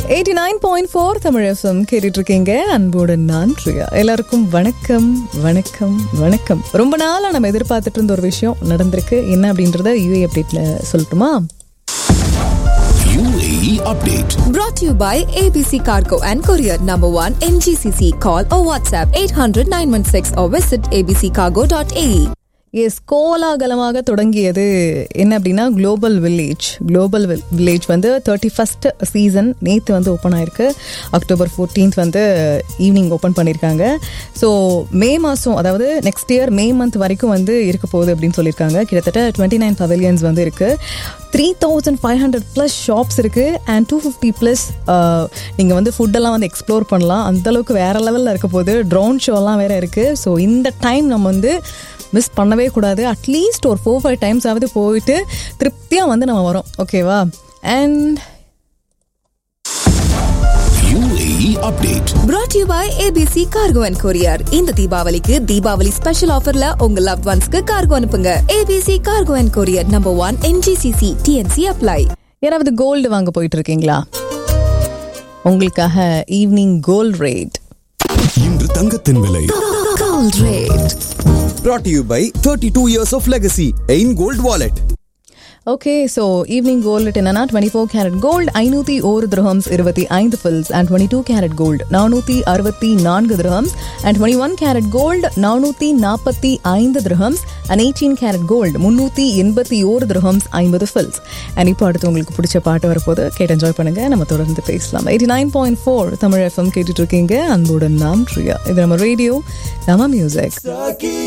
Eighty nine point four Tamil FM கேட்டுட்டு இருக்கீங்க அன்போடு நான் பிரியா எல்லாருக்கும் வணக்கம் வணக்கம் வணக்கம் ரொம்ப நாளா நம்ம எதிர்பார்த்துட்டு இருந்த ஒரு விஷயம் நடந்திருக்கு என்ன அப்படின்றத யூஏ அப்டேட்ல சொல்லட்டுமா UAE update. Brought to you by ABC Cargo and Courier Number 1 MGCC. Call or WhatsApp 800 916 or visit abccargo.ae. எஸ் கோலாகலமாக தொடங்கியது என்ன அப்படின்னா குளோபல் வில்லேஜ் குளோபல் வில்லேஜ் வந்து தேர்ட்டி ஃபஸ்ட் சீசன் நேற்று வந்து ஓப்பன் ஆயிருக்கு அக்டோபர் ஃபோர்டீன்த் வந்து ஈவினிங் ஓப்பன் பண்ணியிருக்காங்க ஸோ மே மாதம் அதாவது நெக்ஸ்ட் இயர் மே மந்த் வரைக்கும் வந்து இருக்க போகுது அப்படின்னு சொல்லியிருக்காங்க கிட்டத்தட்ட டுவெண்ட்டி நைன் பவிலியன்ஸ் வந்து இருக்குது three thousand five hundred plus shops இருக்குது அண்ட் டூ ஃபிஃப்டி ப்ளஸ் நீங்கள் வந்து ஃபுட்டெல்லாம் வந்து எக்ஸ்ப்ளோர் பண்ணலாம் அந்தளவுக்கு வேறு லெவலில் இருக்க போகுது ட்ரோன் ஷோலாம் வேறு இருக்குது ஸோ இந்த டைம் நம்ம வந்து மிஸ் பண்ணவே கூடாது அட்லீஸ்ட் ஒரு ஃபோர் ஃபைவ் டைம்ஸ் ஆவது போயிட்டு திருப்தியாக வந்து நம்ம வரோம் ஓகேவா and UAE update. Brought to you by ABC Cargo and Courier. இந்த தீபாவளிக்கு தீபாவளி ஸ்பெஷல் ஆஃபர்ல உங்க லவ் ஒன்ஸ்க்கு கார்கோ அனுப்புங்க ABC Cargo and Courier Number 1 MGCC TNC apply. யாராவது கோல்டு வாங்க போயிட்டு இருக்கீங்களா உங்களுக்காக ஈவினிங் கோல்ட் ரேட் இன்று தங்கத்தின் விலை Gold rate. brought to you by 32 years of legacy in gold wallet okay so evening gold என்னன்னா டுவெண்ட்டி ஃபோர் கேரட் கோல்டு ஐநூற்றி ஒரு திரஹம்ஸ் இருபத்தி ஐந்து fils and twenty two carat gold நானூற்றி அறுபத்தி நான்கு dirhams and twenty one carat gold நானூற்றி நாற்பத்தி ஐந்து dirhams and eighteen carat gold முந்நூற்றி எண்பத்தி ஓரு திரஹம்ஸ் ஐம்பது ஃபில்ஸ் அண்ட் இப்போ அடுத்து உங்களுக்கு பிடிச்ச பாட்டு வரப்போது கேட்டு என்ஜாய் பண்ணுங்க நம்ம தொடர்ந்து பேசலாம் eighty nine point four Tamil FM கேட்டுட்டு இருக்கீங்க அன்புடன் நாம் ட்ரியா இது நம்ம ரேடியோ நம்ம மியூசிக்